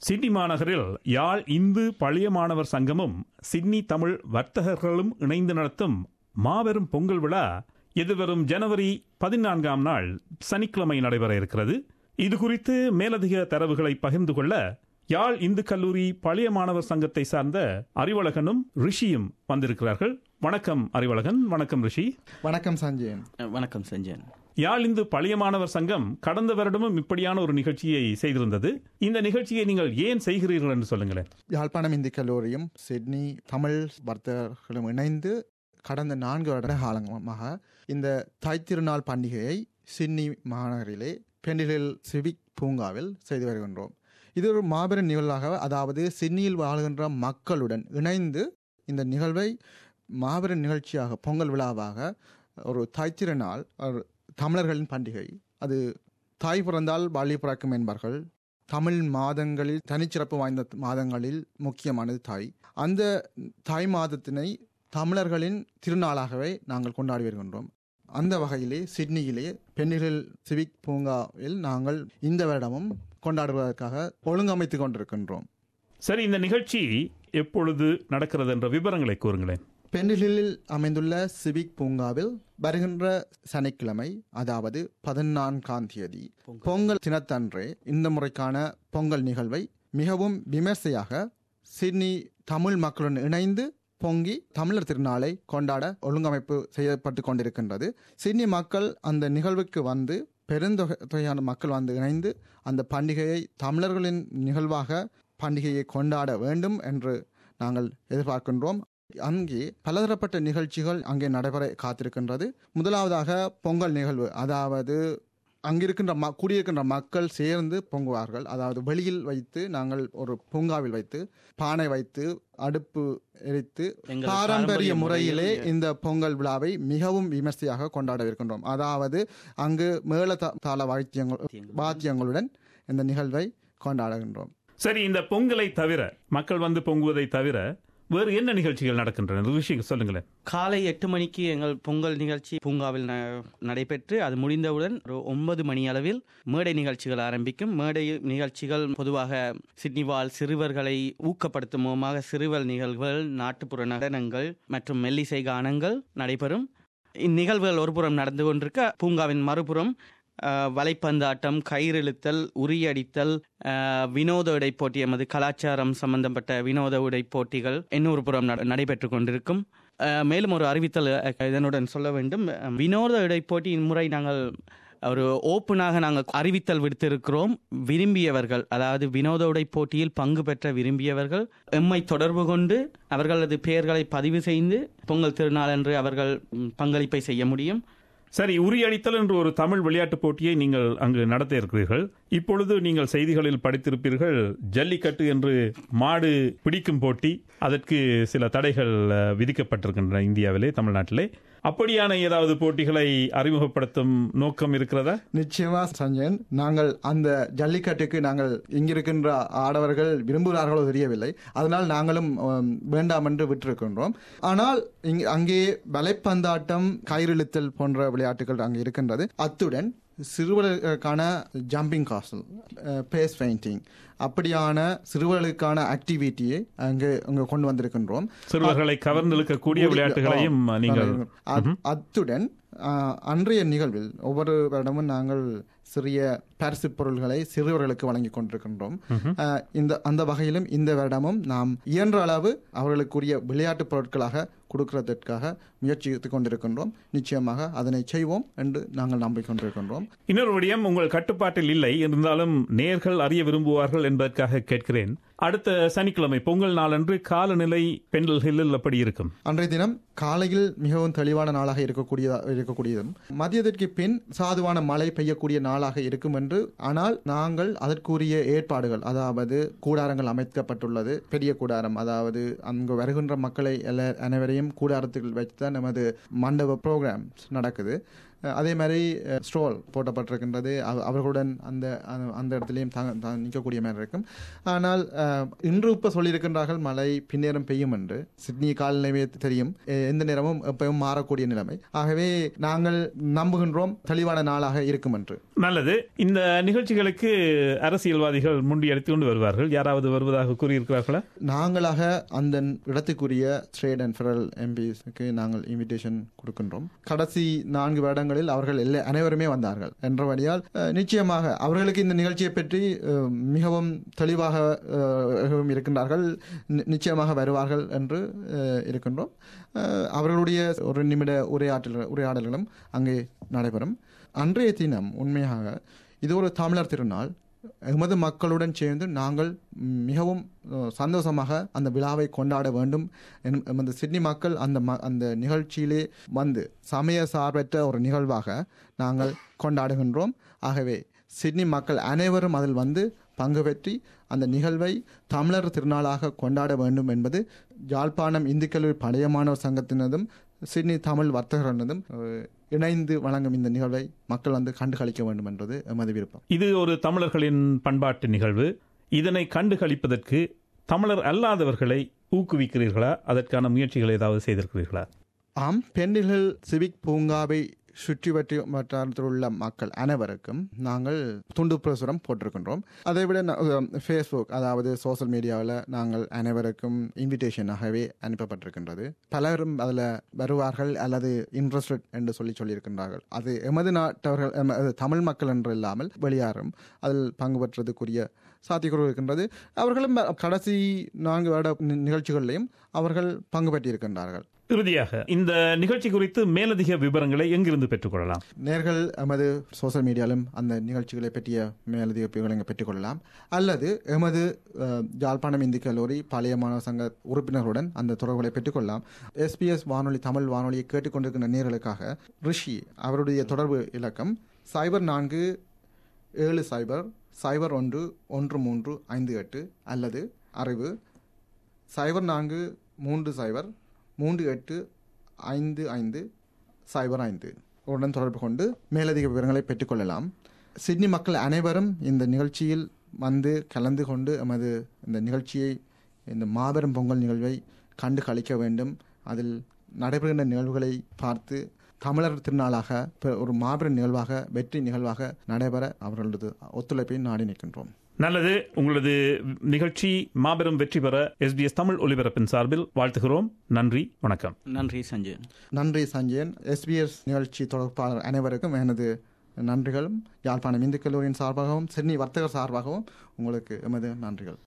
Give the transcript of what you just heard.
Sydney மாநகரில் யாழ் இந்து பழைய மாணவர் சங்கமும் சிட்னி தமிழ் வர்த்தகர்களும் இணைந்து நடத்தும் மாபெரும் பொங்கல் விழா எதிர்வரும் ஜனவரி பதினான்காம் நாள் சனிக்கிழமை நடைபெற இருக்கிறது இது குறித்து மேலதிக தரவுகளை பகிர்ந்து கொள்ள யாழ் இந்து கல்லூரி பழைய மாணவர் சங்கத்தை சார்ந்த அறிவழகனும் ரிஷியும் வந்திருக்கிறார்கள் வணக்கம் அறிவழகன் வணக்கம் ரிஷி வணக்கம் சஞ்சயன் வணக்கம் சஞ்சயன் யாழ் இந்து பழைய மாணவர் சங்கம் கடந்த வருடமும் இப்படியான ஒரு நிகழ்ச்சியை செய்திருந்தது இந்த நிகழ்ச்சியை நீங்கள் ஏன் செய்கிறீர்கள் என்று சொல்லுங்களேன் யாழ்ப்பாணம் இந்து கல்லூரியும் சிட்னி தமிழ் வர்த்தகர்களும் இணைந்து கடந்த நான்கு வருட காலமாக இந்த தாய்த்திருநாள் பண்டிகையை சிட்னி மாநகரிலே பெண்டிலில் சிவிக் பூங்காவில் செய்து வருகின்றோம் இது ஒரு மாபெரும் நிகழ்வாக அதாவது சிட்னியில் வாழ்கின்ற மக்களுடன் இணைந்து இந்த நிகழ்வை மாபெரும் நிகழ்ச்சியாக பொங்கல் விழாவாக ஒரு தாய்த்திருநாள் ஒரு தமிழர்களின் பண்டிகை அது தாய் பிறந்தால் வாழி பிறக்கும் என்பார்கள் தமிழ் மாதங்களில் தனிச்சிறப்பு வாய்ந்த மாதங்களில் முக்கியமானது தாய் அந்த தாய் மாதத்தினை தமிழர்களின் திருநாளாகவே நாங்கள் கொண்டாடி வருகின்றோம் அந்த வகையிலே சிட்னியிலே பெண்ணிகள் சிவிக் பூங்காவில் நாங்கள் இந்த வருடமும் கொண்டாடுவதற்காக ஒழுங்கமைத்து கொண்டிருக்கின்றோம் சரி இந்த நிகழ்ச்சி எப்பொழுது நடக்கிறது என்ற விவரங்களை கூறுங்களேன் பெண்டிலில் அமைந்துள்ள சிவிக் பூங்காவில் வருகின்ற சனிக்கிழமை அதாவது பதினான்காம் தேதி பொங்கல் தினத்தன்றே இந்த முறைக்கான பொங்கல் நிகழ்வை மிகவும் விமர்சையாக சிட்னி தமிழ் மக்களுடன் இணைந்து பொங்கி தமிழர் திருநாளை கொண்டாட ஒழுங்கமைப்பு செய்யப்பட்டு கொண்டிருக்கின்றது சிட்னி மக்கள் அந்த நிகழ்வுக்கு வந்து பெருந்தொகை தொகையான மக்கள் வந்து இணைந்து அந்த பண்டிகையை தமிழர்களின் நிகழ்வாக பண்டிகையை கொண்டாட வேண்டும் என்று நாங்கள் எதிர்பார்க்கின்றோம் அங்கே பலதரப்பட்ட நிகழ்ச்சிகள் அங்கே நடைபெற காத்திருக்கின்றது முதலாவதாக பொங்கல் நிகழ்வு அதாவது அங்கிருக்கின்ற ம குடியிருக்கின்ற மக்கள் சேர்ந்து பொங்குவார்கள் அதாவது வெளியில் வைத்து நாங்கள் ஒரு பூங்காவில் வைத்து பானை வைத்து அடுப்பு எரித்து எங்கள் பாரம்பரிய பாரம்பரிய முறையிலே முறையில் இந்த பொங்கல் விழாவை மிகவும் விமர்சையாக கொண்டாடவிருக்கின்றோம் அதாவது அங்கு மேள தா- தாள வாத்தியங்கள் வாத்தியங்களுடன் இந்த நிகழ்வை கொண்டாடுகின்றோம் சரி இந்த பொங்கலை தவிர மக்கள் வந்து பொங்குவதை தவிர வேறு என்ன நிகழ்ச்சிகள் நடக்கின்றன ரிஷி சொல்லுங்களேன் காலை எட்டு மணிக்கு எங்கள் பொங்கல் நிகழ்ச்சி பூங்காவில் ந- நடைபெற்று அது முடிந்தவுடன் ஒரு ஒன்பது மணி அளவில் மேடை நிகழ்ச்சிகள் ஆரம்பிக்கும் மேடை நிகழ்ச்சிகள் பொதுவாக சிட்னி வாழ் சிறுவர்களை ஊக்கப்படுத்தும் முகமாக சிறுவர் நிகழ்வுகள் நாட்டுப்புற நடனங்கள் மற்றும் மெல்லிசை கானங்கள் நடைபெறும் இந்நிகழ்வுகள் ஒருபுறம் நடந்து கொண்டிருக்க பூங்காவின் மறுபுறம் அஹ், வலைப்பந்தாட்டம் கயிறிழுத்தல் உரியடித்தல் அஹ், வினோத உடை போட்டி எமது கலாச்சாரம் சம்பந்தப்பட்ட வினோத உடை போட்டிகள் இன்னொரு புறம் நட- நடைபெற்றுக் கொண்டிருக்கும் அஹ், மேலும் ஒரு அறிவித்தல் அஹ், இதனுடன் சொல்ல வேண்டும் அஹ், வினோத உடை போட்டியின் முறை நாங்கள் ஒரு ஓப்பனாக நாங்கள் அறிவித்தல் விடுத்திருக்கிறோம் விரும்பியவர்கள் அதாவது வினோத உடை போட்டியில் பங்கு பெற்ற விரும்பியவர்கள் எம்மை தொடர்பு கொண்டு அவர்களது பெயர்களை பதிவு செய்து பொங்கல் திருநாளன்று அவர்கள் ம், பங்களிப்பை செய்ய முடியும் சரி உரியடித்தல் என்று ஒரு தமிழ் விளையாட்டுப் போட்டியை நீங்கள் அங்கு நடத்த இருக்கிறீர்கள் இப்பொழுது நீங்கள் செய்திகளில் படித்திருப்பீர்கள் ஜல்லிக்கட்டு என்று மாடு பிடிக்கும் போட்டி அதற்கு சில தடைகள் அஹ், விதிக்கப்பட்டிருக்கின்றன இந்தியாவிலே தமிழ்நாட்டிலே அப்படியான ஏதாவது போட்டிகளை அறிமுகப்படுத்தும் நோக்கம் இருக்கிறதா நிச்சயமா சஞ்சயன் நாங்கள் அந்த ஜல்லிக்கட்டுக்கு நாங்கள் இங்கிருக்கின்ற ஆடவர்கள் விரும்புகிறார்களோ தெரியவில்லை அதனால் நாங்களும் உம், வேண்டாம் என்று விட்டிருக்கின்றோம் ஆனால் இங் அங்கே வலைப்பந்தாட்டம் கயிறிழுத்தல் போன்ற விளையாட்டுகள் அங்கே இருக்கின்றது அத்துடன் சிறுவர்களுக்கான ஜம்பிங் காசல் பேஸ் பெயிண்டிங் அப்படியான சிறுவர்களுக்கான ஆக்டிவிட்டியை அங்கே அங்கே கொண்டு வந்திருக்கின்றோம் சிறுவர்களை கவர்ந்தெழுக்கக்கூடிய விளையாட்டுகளையும் ஆ, நீங்கள் அத்- அத்துடன் ஆ, அன்றைய நிகழ்வில் ஒவ்வொரு வருடமும் நாங்கள் சிறிய பரிசு பொருள்களை சிறுவர்களுக்கு வழங்கி கொண்டிருக்கின்றோம் ஆ, இந்த அந்த வகையிலும் இந்த வருடமும் நாம் இயன்ற அளவு அவர்களுக்குரிய விளையாட்டுப் பொருட்களாக கொடுக்கிறதற்காக முயற்சித்துக் கொண்டிருக்கின்றோம் நிச்சயமாக அதனை செய்வோம் என்று நாங்கள் நம்பிக்கொண்டிருக்கின்றோம் இன்னொரு விடயம் உங்கள் கட்டுப்பாட்டில் இல்லை இருந்தாலும் நேர்கள் அறிய விரும்புவார்கள் என்பதற்காக கேட்கிறேன் அடுத்த சனிக்கிழமை பொங்கல் நாளன்று காலநிலை பெண்டல் ஹில்லில் அப்படி இருக்கும் அன்றைய தினம் காலையில் மிகவும் தெளிவான நாளாக இருக்கக்கூடியதா இருக்கக்கூடியதும் மதியத்திற்கு பின் சாதுவான மழை பெய்யக்கூடிய நாளாக இருக்கும் என்று ஆனால் நாங்கள் அதற்குரிய ஏற்பாடுகள் அதாவது கூடாரங்கள் அமைக்கப்பட்டுள்ளது பெரிய கூடாரம் அதாவது அங்கு வருகின்ற மக்களை எல்லா அனைவரையும் கூடாரத்தில் வைத்து தான் நமது மண்டப ப்ரோக்ராம்ஸ் நடக்குது அஹ், அதே மாதிரி ஸ்ட்ரோல் போட்டப்பட்டிருக்கின்றது அவ- அவர்களுடன் அந்த அந்த- அந்த இடத்துலையும் தாங்க தா- நிற்கக்கூடிய மாதிரி இருக்கும் ஆனால் அஹ், இன்று இப்போ சொல்லியிருக்கின்றார்கள் மழை பின்னேரம் பெய்யும் என்று சிட்னி காலநிலையே தெரியும் எ- எந்த நேரமும் எப்பவும் மாறக்கூடிய நிலைமை ஆகவே நாங்கள் நம்புகின்றோம் தெளிவான நாளாக இருக்கும் என்று நல்லது இந்த நிகழ்ச்சிகளுக்கு அரசியல்வாதிகள் முண்டியடித்து கொண்டு வருவார்கள் யாராவது வருவதாக கூறியிருக்கிறார்களா நாங்களாக அந்த இடத்துக்குரிய ஸ்ட்ரேட் அண்ட் ஃபெடரல் எம்பிஸ்க்கு நாங்கள் இன்விடேஷன் கொடுக்கின்றோம் கடைசி நான்கு வருடங்களில் அவர்கள் எல்லா அனைவருமே வந்தார்கள் என்றபடியால் அஹ், நிச்சயமாக அவர்களுக்கு இந்த நிகழ்ச்சியை பற்றி அஹ், மிகவும் தெளிவாக அஹ், இருக்கின்றார்கள் நி- நிச்சயமாக வருவார்கள் என்று அஹ், இருக்கின்றோம் அஹ், அவர்களுடைய ஒரு நிமிட உரையாற்றல் உரையாடல்களும் அங்கே நடைபெறும் அன்றைய தினம் உண்மையாக இது ஒரு தமிழர் திருநாள் எமது மக்களுடன் சேர்ந்து நாங்கள் மிகவும் அஹ், சந்தோஷமாக அந்த விழாவை கொண்டாட வேண்டும் எனும் எமது சிட்னி மக்கள் அந்த ம அந்த நிகழ்ச்சியிலே வந்து சமய சார்பற்ற ஒரு நிகழ்வாக நாங்கள் கொண்டாடுகின்றோம் ஆகவே சிட்னி மக்கள் அனைவரும் அதில் வந்து பங்கு பெற்றி அந்த நிகழ்வை தமிழர் திருநாளாக கொண்டாட வேண்டும் என்பது யாழ்ப்பாணம் இந்து கல்லூரி பழைய மாணவர் சங்கத்தினதும் சிட்னி தமிழ் வர்த்தகரினதும் அஹ், இணைந்து வழங்கும் இந்த நிகழ்வை மக்கள் வந்து கண்டு களிக்க வேண்டும் என்பது எமது விருப்பம் இது ஒரு தமிழர்களின் பண்பாட்டு நிகழ்வு இதனை கண்டு களிப்பதற்கு தமிழர் அல்லாதவர்களை ஊக்குவிக்கிறீர்களா அதற்கான முயற்சிகள் ஏதாவது செய்திருக்கிறீர்களா ஆம் பெண்டில்ஹில் சிவிக் பூங்காவை சுற்றி வற்றி வட்டாரத்தில் உள்ள மக்கள் அனைவருக்கும் நாங்கள் துண்டு பிரசுரம் போட்டிருக்கின்றோம் அதை விட ஃபேஸ்புக் அதாவது சோஷியல் மீடியாவில் நாங்கள் அனைவருக்கும் இன்விடேஷனாகவே அனுப்பப்பட்டிருக்கின்றது பலரும் அதில் வருவார்கள் அல்லது இன்ட்ரெஸ்டட் என்று சொல்லி சொல்லியிருக்கின்றார்கள் அது எமது நாட்டவர்கள் எம- அது தமிழ் மக்கள் என்று இல்லாமல் வெளியாரும் அதில் பங்கு பெற்றதுக்குரிய சாத்தியக்கூறு இருக்கின்றது அவர்களும் கடைசி நான்கு வருட நி- நிகழ்ச்சிகளிலையும் அவர்கள் பங்கு பெற்றிருக்கின்றார்கள் இறுதியாக இந்த நிகழ்ச்சி குறித்து மேலதிக விவரங்களை எங்கிருந்து பெற்றுக்கொள்ளலாம் நேர்கள் எமது சோஷியல் மீடியாலும் அந்த நிகழ்ச்சிகளை பற்றிய மேலதிக விவரங்களை பெற்றுக்கொள்ளலாம் அல்லது எமது அஹ், யாழ்ப்பாணம் இந்து கல்லூரி பழைய மாணவர் சங்க உறுப்பினர்களுடன் அந்த தொடர்புகளை பெற்றுக்கொள்ளலாம் எஸ்பிஎஸ் வானொலி தமிழ் வானொலியை கேட்டுக்கொண்டிருக்கின்ற நேர்களுக்காக ரிஷி அவருடைய தொடர்பு இலக்கம் சைபர் நான்கு ஏழு சைபர் சைபர் ஒன்று ஒன்று மூன்று ஐந்து எட்டு அல்லது அறிவு சைபர் நான்கு மூன்று சைபர் மூன்று எட்டு ஐந்து ஐந்து சைபர் ஐந்து உடன் தொடர்பு கொண்டு மேலதிக விவரங்களை பெற்றுக்கொள்ளலாம் சிட்னி மக்கள் அனைவரும் இந்த நிகழ்ச்சியில் வந்து கலந்து கொண்டு எமது இந்த நிகழ்ச்சியை இந்த மாபெரும் பொங்கல் நிகழ்வை கண்டு களிக்க வேண்டும் அதில் நடைபெறுகின்ற நிகழ்வுகளை பார்த்து தமிழர் திருநாளாக பெ- ஒரு மாபெரும் நிகழ்வாக வெற்றி நிகழ்வாக நடைபெற அவர்களது ஒத்துழைப்பை நாடி நிற்கின்றோம் நல்லது உங்களது நிகழ்ச்சி மாபெரும் வெற்றி பெற எஸ்பிஎஸ் தமிழ் ஒலிபரப்பின் சார்பில் வாழ்த்துகிறோம் நன்றி வணக்கம் நன்றி சஞ்சய் நன்றி சஞ்சயன் எஸ்பிஎஸ் நிகழ்ச்சி தொடர்பாளர் அனைவருக்கும் எனது நன்றிகளும் யாழ்ப்பாணம் இந்து கல்லூரியின் சார்பாகவும் சென்னை வர்த்தகர் சார்பாகவும் உங்களுக்கு எமது நன்றிகள்